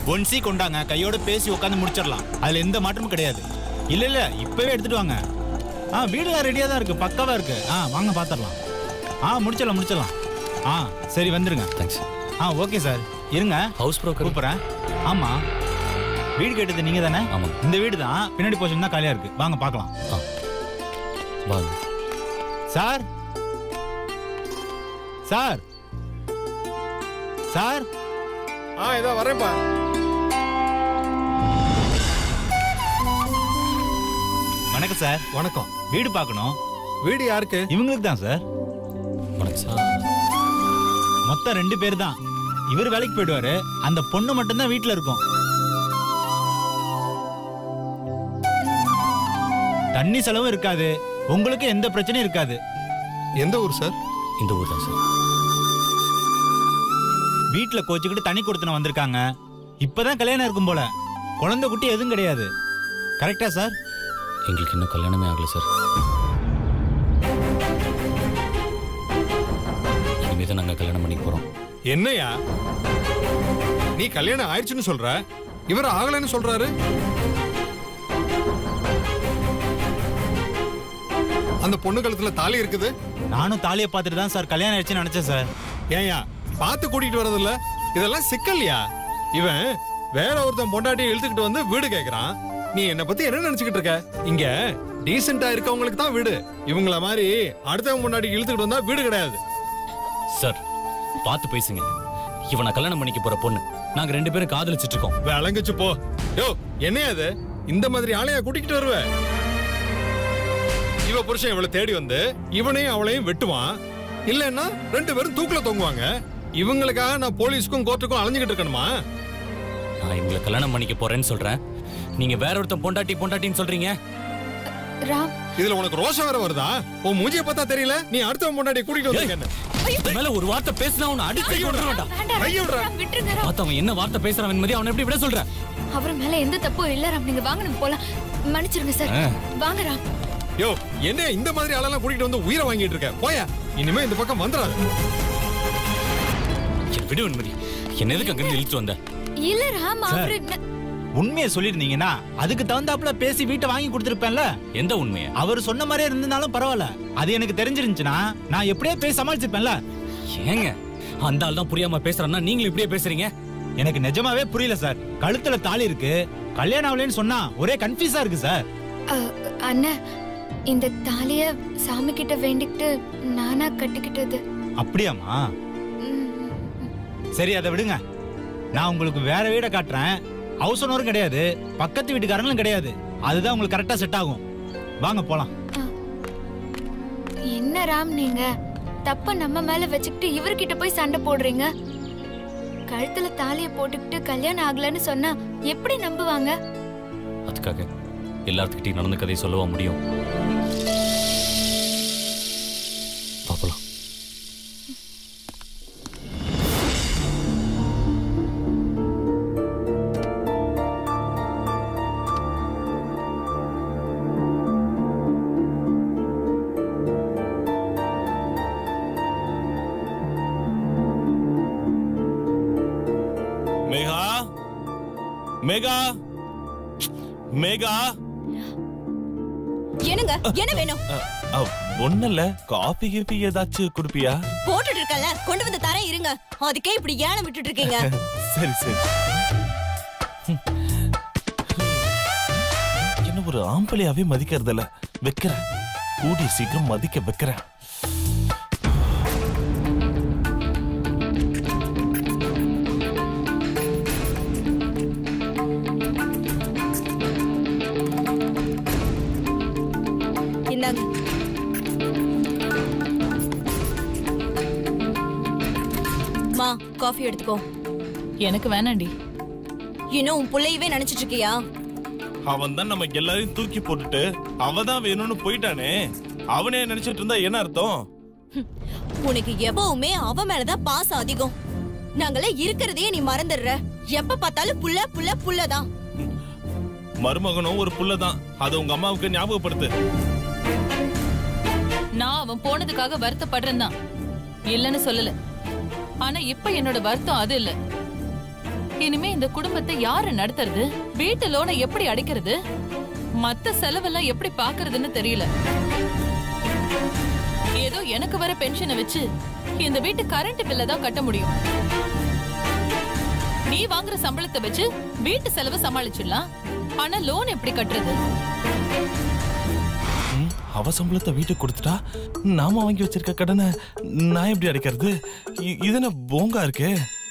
One C கொண்டாங்க கையோட பேசி உட்காந்து முடிச்சிடலாம் அதுல எந்த மாற்றமும் கிடையாது இல்ல இல்ல இப்பவே எடுத்துட்டு வாங்க ஆ வீடுலாம் ரெடியா தான் இருக்கு பக்காவா இருக்கு ஆ வாங்க பாத்திரலாம் ஆ முடிச்சிடலாம் முடிச்சிடலாம் ஆ சரி வந்துருங்க தேங்க்ஸ் ஆ ஓகே சார் இருங்க ஹவுஸ் ப்ரோக்கர் கூப்பிடுறேன் ஆமா வீடு கேட்டது நீங்க தானே ஆமா. இந்த வீடு தான் பின்னாடி போர்ஷன் தான் காலியா இருக்கு வாங்க பார்க்கலாம் வாங்க சார் சார் சார் ஆ இதோ வரேன்ப்பா வணக்கம் சார் வணக்கம் வீடு பார்க்கணும் வீடு யாருக்கு இவங்களுக்கு தான் சார் வணக்கம் சார் மொத்தம் ரெண்டு பேர் தான் இவர் வேலைக்கு போயிடுவாரு அந்த பொண்ணு மட்டும்தான் வீட்ல இருக்கும் தண்ணி செலவும் இருக்காது உங்களுக்கு எந்த பிரச்சனையும் இருக்காது எந்த ஊர் சார் இந்த ஊர் தான் சார் வீட்ல கோச்சுக்கிட்டு தண்ணி கொடுத்துன வந்திருக்காங்க இப்பதான் கல்யாணம் இருக்கும் போல குழந்தை குட்டி எதுவும் கிடையாது கரெக்டா சார் எங்களுக்கு இன்னும் கல்யாணமே ஆகல சார் இனிமே தான் நாங்கள் கல்யாணம் பண்ணிக்க போகிறோம் என்னையா நீ கல்யாணம் ஆயிடுச்சுன்னு சொல்ற இவர் ஆகலைன்னு சொல்றாரு அந்த பொண்ணு கழுத்துல தாலி இருக்குது நானும் தாலியை பார்த்துட்டு தான் சார் கல்யாணம் ஆயிடுச்சுன்னு நினைச்சேன் சார் ஏன்யா பார்த்து கூட்டிட்டு வரதில்ல இதெல்லாம் சிக்கல்யா இவன் வேற ஒருத்தன் பொண்டாட்டியை இழுத்துக்கிட்டு வந்து வீடு கேக்குறான் நீ என்ன பத்தி என்ன நினைச்சுக்கிட்டு இருக்க இங்க டீசெண்டா இருக்கவங்களுக்கு தான் வீடு இவங்கள மாதிரி அடுத்தவங்க பொண்டாட்டி இழுத்துக்கிட்டு வந்தா வீடு கிடையாது சார் பார்த்து பேசுங்க இவனை கல்யாணம் பண்ணிக்க போற பொண்ணு நாங்க ரெண்டு பேரும் காதலிச்சிட்டு இருக்கோம் விளங்குச்சு போ யோ என்னையா அது இந்த மாதிரி ஆளையா கூட்டிக்கிட்டு வருவ இவ புருஷன் இவளை தேடி வந்து இவனையும் அவளையும் வெட்டுவான் இல்லன்னா ரெண்டு பேரும் தூக்குல தொங்குவாங்க இவங்களுக்காக நான் போலீஸ்க்கும் கோர்ட்டுக்கும் அலைஞ்சுக்கிட்டு இருக்கணுமா நான் இவங்களை கல்யாணம் பண்ணிக்க போறேன்னு சொல்றேன் நீங்க வேற ஒருத்தன் பொண்டாட்டி பொண்டாட்டின்னு சொல்றீங்க ராம் இதுல உனக்கு ரோஷம் வேற வருதா உன் மூஞ்சிய பார்த்தா தெரியல நீ அடுத்தவன் பொண்டாட்டி கூட்டிட்டு ஏய், வந்திருக்க இதுக்கு மேல ஒரு வார்த்தை பேசினா அவனை அடிச்சு கொண்டுருவான்டா வேண்டாம் கையை விடுறா. ராம், விட்டுருங்க ராம். பார்த்து அவன் என்ன வார்த்தை பேசுறான் மதி அவனை எப்படி விட சொல்ற அவர் மேல எந்த தப்பும் இல்ல ராம் நீங்க வாங்க நம்ம போலாம் மன்னிச்சிருங்க சார் ஆ. வாங்க ராம் யோ என்ன இந்த மாதிரி ஆளெல்லாம் கூட்டிட்டு வந்து உயிரை வாங்கிட்டு இருக்க போயா இனிமே இந்த பக்கம் வந்துடாது என் விடு மதி என்ன எதுக்கு அங்கிருந்து இழுத்து வந்த இல்ல ராம் அவரு ந- உண்மையை சொல்லியிருந்தீங்கன்னா அதுக்கு தகுந்தாப்புல பேசி வீட்டை வாங்கி கொடுத்துருப்பேன்ல எந்த உண்மையை அவர் சொன்ன மாதிரியே இருந்திருந்தாலும் பரவாயில்ல அது எனக்கு தெரிஞ்சிருந்துச்சுன்னா நான் எப்படியே பேசி சமாளிச்சிருப்பேன்ல ஏங்க அந்த ஆள் தான் புரியாம பேசுறான்னா நீங்களும் இப்படியே பேசுறீங்க எனக்கு நிஜமாவே புரியல சார் கழுத்துல தாலி இருக்கு கல்யாணம் ஆகலைன்னு சொன்னா ஒரே கன்ஃபியூஸா இருக்கு சார் அ, அண்ணன் இந்த தாலிய சாமி கிட்ட வேண்டிக்கிட்டு நானா கட்டிக்கிட்டது அப்படியாம்மா ம், சரி அதை விடுங்க நான் உங்களுக்கு வேற வீடை காட்டுறேன் ஹவுஸ் ஓனரும் கிடையாது பக்கத்து வீட்டுக்காரங்களும் கிடையாது அதுதான் உங்களுக்கு கரெக்டா செட் ஆகும் வாங்க போலாம் என்ன ராம் நீங்க தப்ப நம்ம மேல வச்சுக்கிட்டு இவர்கிட்ட போய் சண்டை போடுறீங்க கழுத்துல தாலிய போட்டுக்கிட்டு கல்யாணம் ஆகலன்னு சொன்னா எப்படி நம்புவாங்க அதுக்காக எல்லாத்துக்கிட்டையும் நடந்த கதையை சொல்லவா முடியும் பாப்பலாம் மேகா மேகா மேகா என்னங்க என்ன வேணும் ஒண்ணு இல்ல காபி கீபி ஏதாச்சும் குடுப்பியா போட்டுட்டு இருக்கல கொண்டு வந்து தரேன் இருங்க அதுக்கே இப்படி ஏன விட்டுட்டு இருக்கீங்க சரி சரி என்ன ஒரு ஆம்பளையாவே மதிக்கிறது இல்ல வைக்கிறேன் கூடிய சீக்கிரம் மதிக்க வைக்கிறேன் இந்தாங்க மா காஃபி எடுத்துக்கோ எனக்கு வேணாண்டி இன்னும் உன் புள்ளையவே நினைச்சிட்டு இருக்கியா அவன் தான் நம்ம எல்லாரையும் தூக்கி போட்டுட்டு அவன் தான் வேணும்னு போயிட்டானே அவனே நினைச்சிட்டு இருந்தா என்ன அர்த்தம் உனக்கு எப்பவுமே அவ மேலதான் பாசம் அதிகம் நாங்களே இருக்கிறதையே நீ மறந்துடுற எப்ப பார்த்தாலும் புள்ள புள்ள புள்ளதான் மருமகனும் ஒரு புள்ளதான் அதை உங்க அம்மாவுக்கு ஞாபகப்படுத்து நான் அவன் போனதுக்காக வருத்தப்படுறேன் தான் இல்லைன்னு சொல்லல ஆனா இப்ப என்னோட வருத்தம் அது இல்ல இனிமே இந்த குடும்பத்தை யாரு நடத்துறது வீட்டு லோனை எப்படி அடைக்கிறது மத்த செலவெல்லாம் எப்படி பாக்குறதுன்னு தெரியல ஏதோ எனக்கு வர பென்ஷனை வச்சு இந்த வீட்டு கரண்ட் பில்ல தான் கட்ட முடியும் நீ வாங்குற சம்பளத்தை வச்சு வீட்டு செலவை சமாளிச்சிடலாம் ஆனா லோன் எப்படி கட்டுறது ம், அவ சம்பளத்தை வீட்டுக்கு கொடுத்துட்டா நாம வாங்கி வச்சிருக்க கடனை நான் எப்படி அடைக்கிறது இ- இது என்ன போங்கா இருக்கு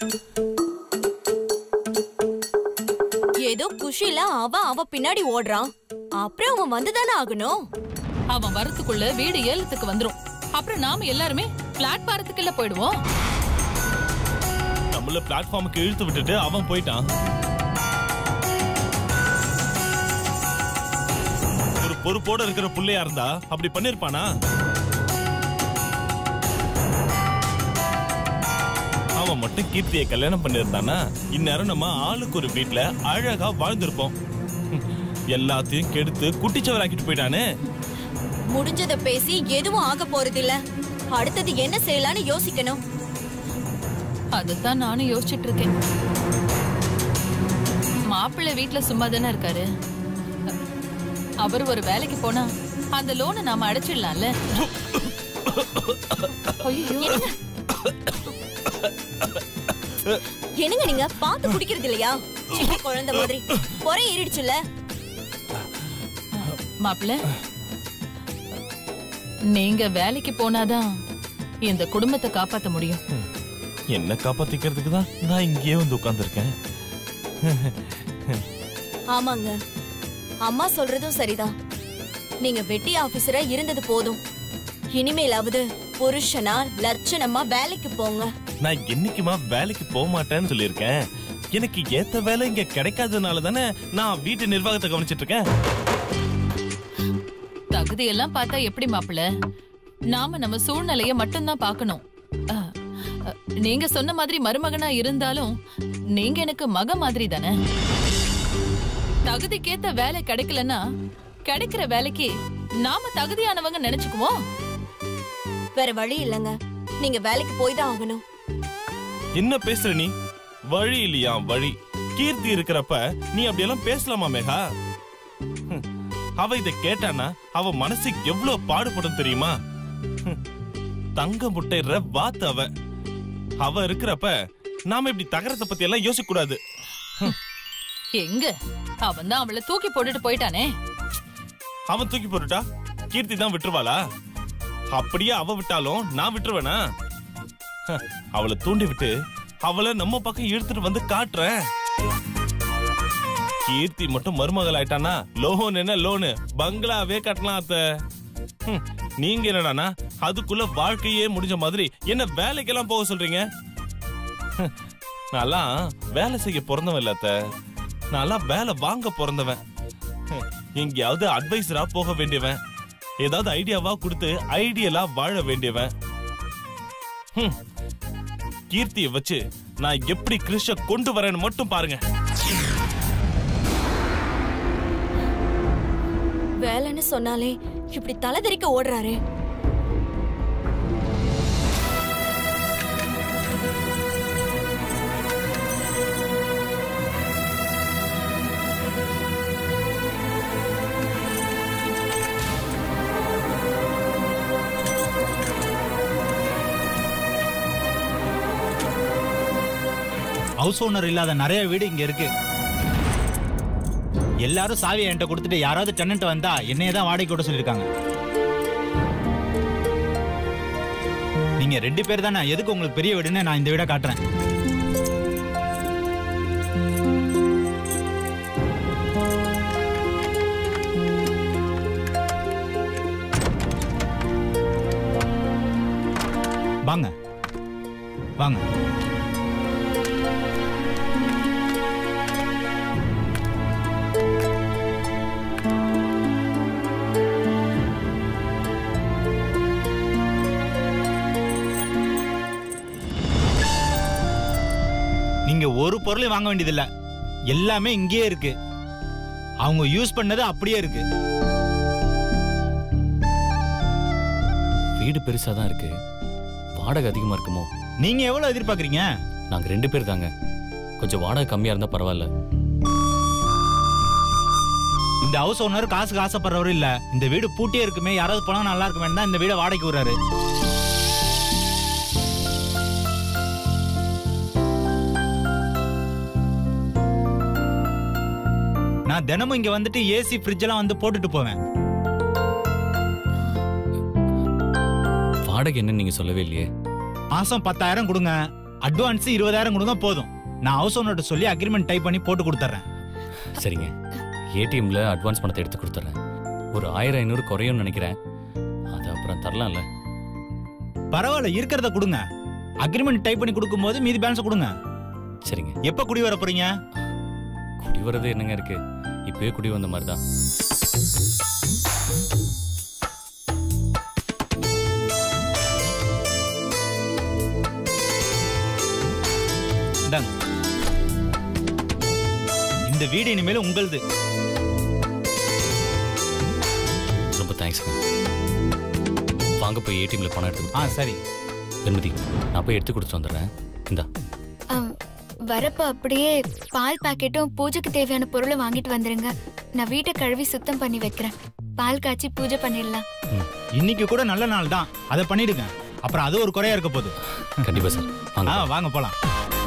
ஏதோ குஷில அவன் அவ பின்னாடி ஓடுறான் அப்புறம் அவன் வந்துதானே ஆகணும் அவன் வரத்துக்குள்ள வீடு ஏலத்துக்கு வந்துரும் அப்புறம் நாம எல்லாருமே பிளாட்பாரத்துக்குள்ள போயிடுவோம் நம்மள பிளாட்ஃபார்முக்கு இழுத்து விட்டுட்டு அவன் போயிட்டான் ஒரு பொறுப்போட இருக்கிற புள்ளையா இருந்தா அப்படி பண்ணிருப்பானா அவன் மட்டும் கீர்த்தியை கல்யாணம் பண்ணிருந்தானா இந்நேரம் நம்ம ஆளுக்கு ஒரு வீட்ல அழகா வாழ்ந்திருப்போம் ஹம், எல்லாத்தையும் கெடுத்து குட்டிச்சவராக்கிட்டு போயிட்டானே முடிஞ்சத பேசி எதுவும் ஆக போறது இல்ல அடுத்தது என்ன செய்யலாம்னு யோசிக்கணும் அதுதான் நானும் யோசிச்சுட்டு இருக்கேன் மாப்பிள்ளை வீட்ல சும்மா தானே இருக்காரு அவர் ஒரு வேலைக்கு போனா அந்த லோனை நாம அடைச்சிடலாம்ல ஐயோ என்னங்க நீங்க பார்த்து குடிக்கிறது இல்லையா சின்ன குழந்தை மாதிரி பொறை ஏறிடுச்சுல்ல மாப்பிள்ள நீங்க வேலைக்கு போனாதான் இந்த குடும்பத்தை காப்பாத்த முடியும் என்ன காப்பாத்திக்கிறதுக்கு தான் நான் இங்கேயே வந்து உட்கார்ந்திருக்கேன் ஆமாங்க அம்மா சொல்றதும் சரிதான் நீங்க வெட்டி ஆபீசரா இருந்தது போதும் இனிமேலாவது புருஷனா லட்சணமா வேலைக்கு போங்க நான் என்னைக்குமா வேலைக்கு போக மாட்டேன்னு சொல்லியிருக்கேன் எனக்கு ஏத்த வேலை இங்க கிடைக்காததுனால தானே நான் வீட்டு நிர்வாகத்தை கவனிச்சிட்டு இருக்கேன் தகுதியெல்லாம் பார்த்தா எப்படி மாப்பிள்ள நாம நம்ம சூழ்நிலைய மட்டும்தான் பார்க்கணும் அஹ், அஹ், நீங்க சொன்ன மாதிரி மருமகனா இருந்தாலும் நீங்க எனக்கு மக மாதிரி தானே தகுதிக்கேத்த வேலை கிடைக்கலன்னா கிடைக்கிற வேலைக்கு நாம தகுதியானவங்க நினைச்சுக்குவோம் வேற வழி இல்லைங்க நீங்க வேலைக்கு போய் தான் ஆகணும் என்ன பேசுற நீ வழி இல்லையா வழி கீர்த்தி இருக்கிறப்ப நீ அப்படியெல்லாம் பேசலாமா மேகா ஹம், அவ இத கேட்டானா அவ மனசு எவ்வளவு பாடுபடும் தெரியுமா ஹம், தங்க முட்டைற வாத்து அவ அவ இருக்கிறப்ப நாம இப்படி தகரத்தை பத்தி எல்லாம் யோசிக்க கூடாது எங்க அவன் தான் அவளை தூக்கி போட்டுட்டு போயிட்டானே அவன் தூக்கி போட்டுட்டா கீர்த்தி தான் விட்டுருவாளா அப்படியே அவ விட்டாலும் நான் விட்டுருவேனா ஹ, அவளை தூண்டி விட்டு அவளை நம்ம பக்கம் இழுத்துட்டு வந்து காட்டுறேன் கீர்த்தி மட்டும் மருமகள் ஆயிட்டானா லோன் என்ன லோனு பங்களாவே கட்டலாம் அத்த ஹம், நீங்க என்னடானா அதுக்குள்ள வாழ்க்கையே முடிஞ்ச மாதிரி என்ன வேலைக்கெல்லாம் போக சொல்றீங்க ஹம், நான்லாம் வேலை செய்ய பிறந்தவன் இல்ல அத்த நான்லாம் வேலை வாங்க பிறந்தவன் ஹம், எங்கேயாவது அட்வைசரா போக வேண்டியவன் ஏதாவது ஐடியாவா கொடுத்து ஐடியலா வாழ வேண்டியவன் ஹம், கீர்த்தியை வச்சு நான் எப்படி கிறிஷ கொண்டு வரேன்னு மட்டும் பாருங்க வேலைன்னு சொன்னாலே இப்படி தலை தெறிக்க ஓடுறாரு ஹவுஸ் ஓனர் இல்லாத நிறைய வீடு இங்க இருக்கு எல்லாரும் சாவி என்கிட்ட கொடுத்துட்டு யாராவது டெனன்ட் வந்தா என்னைய தான் வாடகை விட சொல்லியிருக்காங்க நீங்க ரெண்டு பேர் தானே எதுக்கு உங்களுக்கு பெரிய வீடுன்னு நான் இந்த வீடை காட்டுறேன் வாங்க வாங்க நீங்க ஒரு பொருளையும் வாங்க வேண்டியதில்ல எல்லாமே இங்கேயே இருக்கு அவங்க யூஸ் பண்ணது அப்படியே இருக்கு வீடு பெருசா தான் இருக்கு வாடகை அதிகமா இருக்குமோ நீங்க எவ்வளவு எதிர்பார்க்கறீங்க நாங்க ரெண்டு பேர் தாங்க கொஞ்சம் வாடகை கம்மியா இருந்தா பரவாயில்ல இந்த ஹவுஸ் ஓனர் காசுக்கு ஆசைப்படுறவரு இல்ல இந்த வீடு பூட்டியே இருக்குமே யாராவது போனா நல்லா இருக்குமே தான் இந்த வீடை வாடகைக்கு விடுறாரு நான் தினமும் இங்க வந்துட்டு ஏசி ஃப்ரிட்ஜ் எல்லாம் வந்து போட்டுட்டு போவேன் வாடகை என்னன்னு நீங்க சொல்லவே இல்லையே மாசம் பத்தாயிரம் கொடுங்க அட்வான்ஸ் இருபதாயிரம் கொடுங்க போதும் நான் ஹவுஸ் ஓனர்கிட்ட சொல்லி அக்ரிமெண்ட் டைப் பண்ணி போட்டு கொடுத்துட்றேன் சரிங்க ஏடிஎம்ல அட்வான்ஸ் பணத்தை எடுத்து கொடுத்துட்றேன் ஒரு ஆயிரம் ஐநூறு குறையும்னு நினைக்கிறேன் அது அப்புறம் தரலாம்ல பரவாயில்ல இருக்கிறத கொடுங்க அக்ரிமெண்ட் டைப் பண்ணி கொடுக்கும்போது மீதி பேலன்ஸ் கொடுங்க சரிங்க எப்ப குடி வர போறீங்க குடி வர்றது என்னங்க இருக்கு இப்பவே குடி வந்த மாதிரி தான் இந்தாங்க இந்த வீடு இனிமேல் உங்களுது ரொம்ப தேங்க்ஸ்ங்க வாங்க போய் ஏடிஎம்ல பணம் எடுத்து ஆ கொடுத்து சரி வெண்மதி நான் போய் எடுத்து கொடுத்துட்டு வந்துடுறேன் இந்தா ஆம், வரப்ப அப்படியே பால் பாக்கெட்டும் பூஜைக்கு தேவையான பொருளை வாங்கிட்டு வந்துருங்க நான் வீட்டை கழுவி சுத்தம் பண்ணி வைக்கிறேன் பால் காய்ச்சி பூஜை பண்ணிடலாம் இன்னைக்கு கூட நல்ல நாள் தான் அதை பண்ணிடுங்க அப்புறம் அது ஒரு குறையா இருக்க போகுது கண்டிப்பா சார் ஆ வாங்க வாங்க போலாம்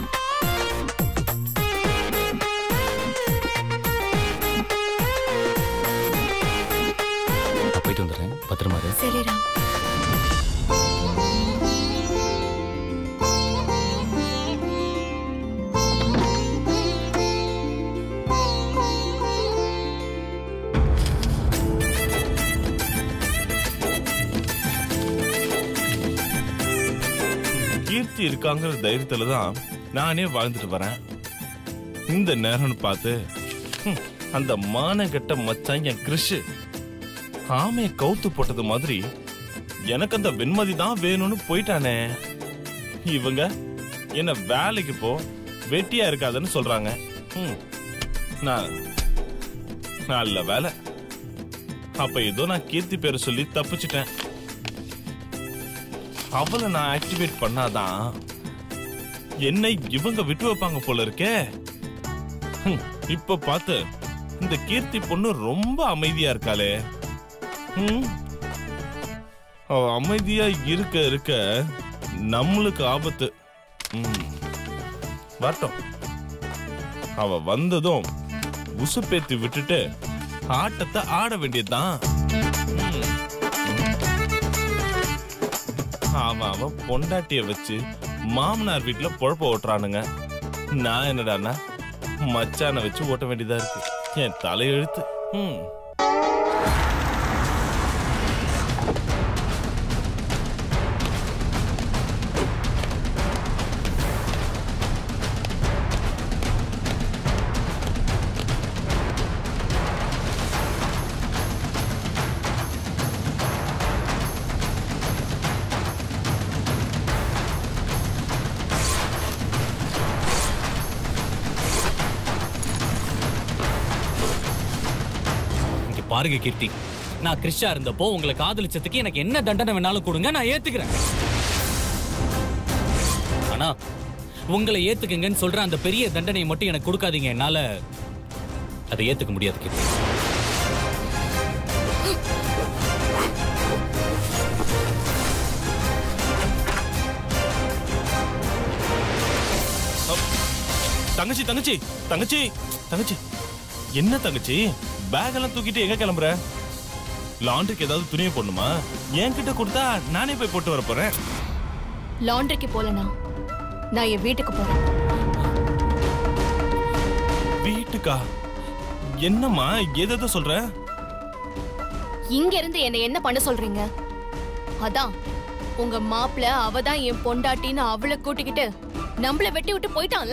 நான் போயிட்டு வந்துடுறேன் பத்திரமா இரு. சரி ராம் கீர்த்தி இருக்காங்கிற தைரியத்துல தான் நானே வாழ்ந்துட்டு வரேன் இந்த நேரம்னு பார்த்து ஹம், அந்த மானகெட்ட மச்சான் என் கிறிஷ் ஆமைய கவுத்து போட்டது மாதிரி எனக்கு அந்த வெண்மதி தான் வேணும்னு போயிட்டானே இவங்க என்ன வேலைக்கு போ வெட்டியா இருக்காதுன்னு சொல்றாங்க ஹம், நான் நல்ல வேலை அப்ப ஏதோ நான் கீர்த்தி பேரை சொல்லி தப்பிச்சிட்டேன் அவளை நான் ஆக்டிவேட் பண்ணாதான் என்னை இவங்க விட்டு வைப்பாங்க போல இருக்கே ஹம், இப்ப பார்த்து இந்த கீர்த்தி பொண்ணு ரொம்ப அமைதியா இருக்காளே ஹம், அவ அமைதியா இருக்க இருக்க நம்மளுக்கு ஆபத்து ஹம், வரட்டும் அவ வந்ததும் உசுப்பேத்தி விட்டுட்டு ஆட்டத்தை ஆட வேண்டியதுதான் ஹம். அவன் அவன் பொண்டாட்டிய வச்சு மாமனார் வீட்டுல பொழப்ப ஓட்டுறானுங்க நான் என்னடான்னா மச்சானை வச்சு ஓட்ட வேண்டியதா இருக்கு என் தலையெழுத்து ம் இங்க பாருங்க கீர்த்தி நான் கிறிஸ்டா இருந்தப்போ உங்களை காதலிச்சதுக்கு எனக்கு என்ன தண்டனை வேணாலும் கொடுங்க நான் ஏத்துக்கிறேன் ஆனா உங்களை ஏத்துக்குங்கன்னு சொல்ற அந்த பெரிய தண்டனையை மட்டும் எனக்கு கொடுக்காதீங்க என்னால அதை ஏத்துக்க முடியாது கீர்த்தி தங்கச்சி தங்கச்சி தங்கச்சி தங்கச்சி என்ன தங்கச்சி பேக் எல்லாம் தூக்கிட்டு எங்க கிளம்புற லாண்ட்ரிக்கு ஏதாவது துணியை போடணுமா என்கிட்ட கொடுத்தா நானே போய் போட்டு வர போறேன் லாண்ட்ரிக்கு போலனா நான் என் வீட்டுக்கு போறேன் வீட்டுக்கா என்னம்மா எதை சொல்ற இங்க இருந்து என்ன என்ன பண்ண சொல்றீங்க அதான் உங்க மாப்பிள அவ தான் என் பொண்டாட்டின்னு அவளை கூட்டிக்கிட்டு நம்மள வெட்டி விட்டு போயிட்டான்ல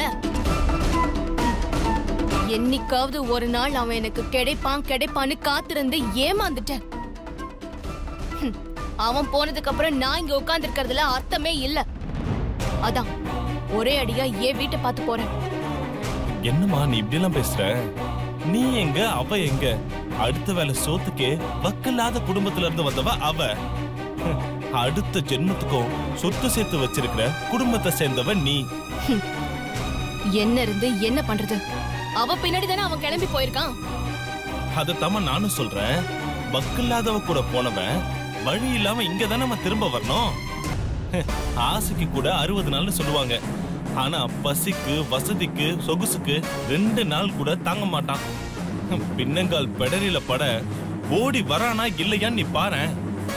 என்னைக்காவது ஒரு நாள் அவன் எனக்கு கிடைப்பான் கிடைப்பான்னு காத்திருந்து ஏமாந்துட்டேன் ஹம், அவன் போனதுக்கு அப்புறம் நான் இங்க உட்கார்ந்து இருக்கிறதுல அர்த்தமே இல்ல அதான் ஒரே அடியா ஏன் வீட்டை பார்த்து போறேன் என்னம்மா நீ இப்படி எல்லாம் பேசுற நீ எங்க அவ எங்க அடுத்த வேலை சோத்துக்கே வக்கில்லாத குடும்பத்துல இருந்து வந்தவ அவ ஹம், அடுத்த ஜென்மத்துக்கும் சொத்து சேர்த்து வச்சிருக்கிற குடும்பத்தை சேர்ந்தவ நீ என்ன இருந்து என்ன பண்றது அவ பின்னாடி தானே அவன் கிளம்பி போயிருக்கான் அதத்தாம நானும் சொல்றேன் பக்கில்லாதவ கூட போனவன் வழி இல்லாம இங்க தானே நம்ம திரும்ப வரணும் ஆசைக்கு கூட அறுபது நாள்னு சொல்லுவாங்க ஆனா பசிக்கு வசதிக்கு சொகுசுக்கு ரெண்டு நாள் கூட தாங்க மாட்டான் பின்னங்கால் பெடரில பட ஓடி வரானா இல்லையான்னு நீ பாரேன்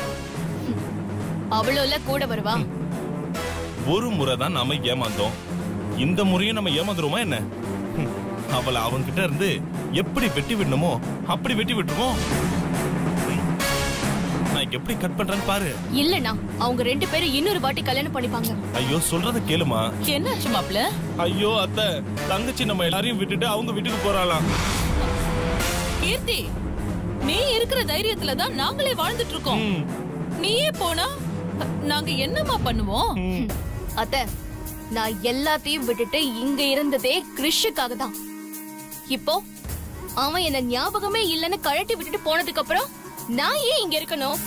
அவளோல கூட வருவா ஒரு முறை தான் நாம ஏமாந்தோம் இந்த முறையும் நம்ம ஏமாந்துருமா என்ன ஹம், அவளை அவன்கிட்ட இருந்து எப்படி வெட்டி விடணுமோ அப்படி வெட்டி விட்டுருவோம் ஹம், நான் எப்படி கட் பண்றேன்னு பாரு இல்லனா அவங்க ரெண்டு பேரும் இன்னொரு வாட்டி கல்யாணம் பண்ணிப்பாங்க ஐயோ சொல்றத கேளுமா என்னாச்சு மாப்பிள ஐயோ அத்தை தங்கச்சி நம்ம எல்லாரையும் விட்டுட்டு அவங்க வீட்டுக்கு போறாளாம் கீர்த்தி நீ இருக்கிற தைரியத்துல தான் நாங்களே வாழ்ந்துட்டு இருக்கோம் ம், நீயே போனா நாங்க என்னம்மா பண்ணுவோம் ம். அத்த நான் எல்லாத்தையும் விட்டுட்டு இங்க இருந்ததே கிறிஷுக்காக தான் இப்போ அவன் என்ன ஞாபகமே இல்லைன்னு கழட்டி விட்டுட்டு போனதுக்கு அப்புறம் நான் ஏன் இங்க இருக்கணும்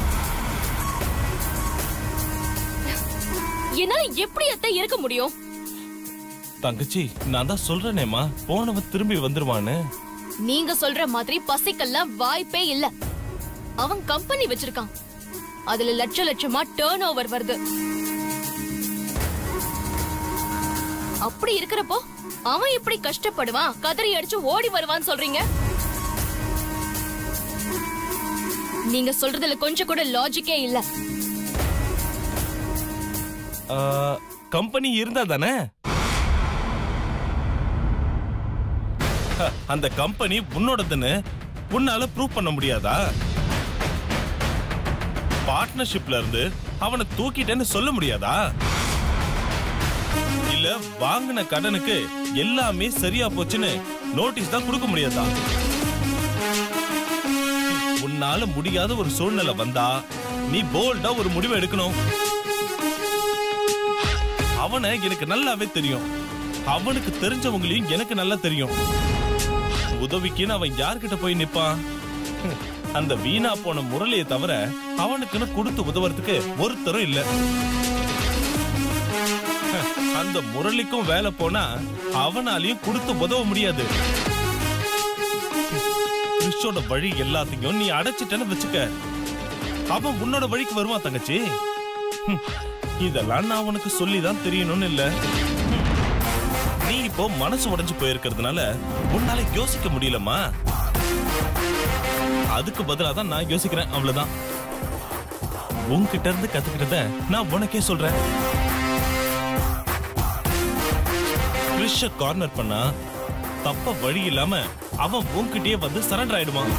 என்னால எப்படி அத்தை இருக்க முடியும் தங்கச்சி நான் தான் சொல்றேனேமா போனவ திரும்பி வந்துருவான்னு நீங்க சொல்ற மாதிரி பசிக்கெல்லாம் வாய்ப்பே இல்ல அவன் கம்பெனி வச்சிருக்கான் அதுல லட்ச லட்சமா டேர்ன் ஓவர் வருது அப்படி இருக்கிறப்போ அவன் எப்படி கஷ்டப்படுவான் கதறி அடிச்சு ஓடி வருவான்னு சொல்றீங்க நீங்க சொல்றதுல கொஞ்சம் கூட லாஜிக்கே இல்ல ஆ, கம்பெனி இருந்தா தானே ஹ, அந்த கம்பெனி உன்னோடதுன்னு உன்னால ப்ரூவ் பண்ண முடியாதா பார்ட்னர்ஷிப்ல இருந்து அவனை தூக்கிட்டேன்னு சொல்ல முடியாதா இல்ல வாங்கின கடனுக்கு எல்லாமே சரியா போச்சுன்னு நோட்டீஸ் தான் கொடுக்க முடியாதா உன்னால முடியாத ஒரு சூழ்நிலை வந்தா நீ போல்டா ஒரு முடிவை எடுக்கணும் அவனை எனக்கு நல்லாவே தெரியும் அவனுக்கு தெரிஞ்சவங்களையும் எனக்கு நல்லா தெரியும் உதவிக்குன்னு அவன் யார்கிட்ட போய் நிப்பான் ஹம், அந்த வீணா போன முரளியை தவிர அவனுக்குன்னு கொடுத்து உதவுறதுக்கு ஒருத்தரும் இல்ல ஹம், அந்த முரளிக்கும் வேலை போனா அவனாலையும் கொடுத்து உதவ முடியாது கிறிஸ்டோட வழி எல்லாத்தையும் நீ அடைச்சிட்டேன்னு வச்சுக்க அவன் உன்னோட வழிக்கு வருவான் தங்கச்சி ஹம், இதெல்லாம் நான் உனக்கு சொல்லிதான் தெரியணும்னு இல்ல ஹம், நீ இப்போ மனசு உடைஞ்சு போயிருக்கிறதுனால உன்னால யோசிக்க முடியலம்மா அதுக்கு பதிலா தான் நான் யோசிக்கிறேன் அவ்வளவுதான் உன்கிட்ட இருந்து கத்துக்கிட்டத நான் உனக்கே சொல்றேன் கிறிஷ கார்னர் பண்ணா தப்ப வழி இல்லாம அவன் உன்கிட்டயே வந்து சரண்டர் ஆயிடுவான்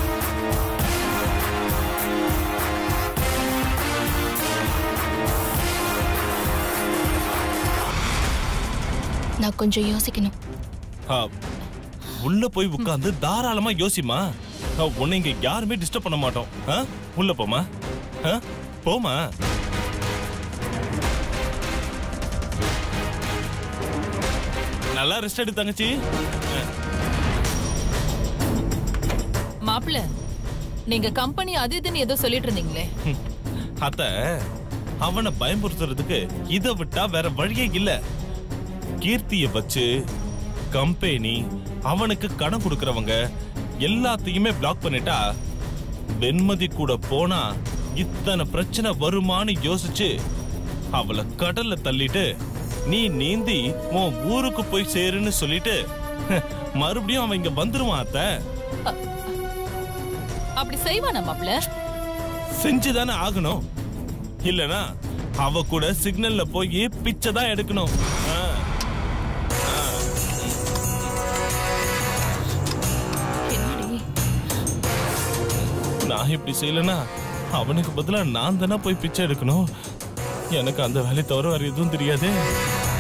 நான் கொஞ்சம் யோசிக்கணும் ஆ, உள்ள போய் உட்கார்ந்து தாராளமா யோசிமா ஆ, உன்னை இங்க யாருமே டிஸ்டர்ப் பண்ண மாட்டோம் ஆ? உள்ள போமா ஆ? போமா நல்லா ரெஸ்ட் எடு தங்கச்சி மாப்பிள நீங்க கம்பெனி அது இதுன்னு ஏதோ சொல்லிட்டு இருந்தீங்களே ஹம். அத்த அவனை பயமுறுத்துறதுக்கு இதை விட்டா வேற வழியே இல்ல கீர்த்திய வச்சு கம்பெனி அவனுக்கு கடன் கொடுக்கறவங்க எல்லாத்தையுமே பிளாக் பண்ணிட்டா வெண்மதி கூட போனா இத்தனை பிரச்சனை வருமான்னு யோசிச்சு அவளை கடல்ல தள்ளிட்டு நீ நீந்தி உன் ஊருக்கு போய் சேருன்னு சொல்லிட்டு மறுபடியும் அவன் இங்க வந்துருவான் அத்தை அப்படி செய்வானா மாப்பிள செஞ்சுதானே ஆகணும் இல்லனா அவ கூட சிக்னல்ல போய் பிச்சை தான் எடுக்கணும் ஆ. என்னடி நான் இப்படி செய்யலனா அவனுக்கு பதிலா நான் தானே போய் பிச்சை எடுக்கணும் எனக்கு அந்த வேலை தவிர வேற எதுவும் தெரியாதே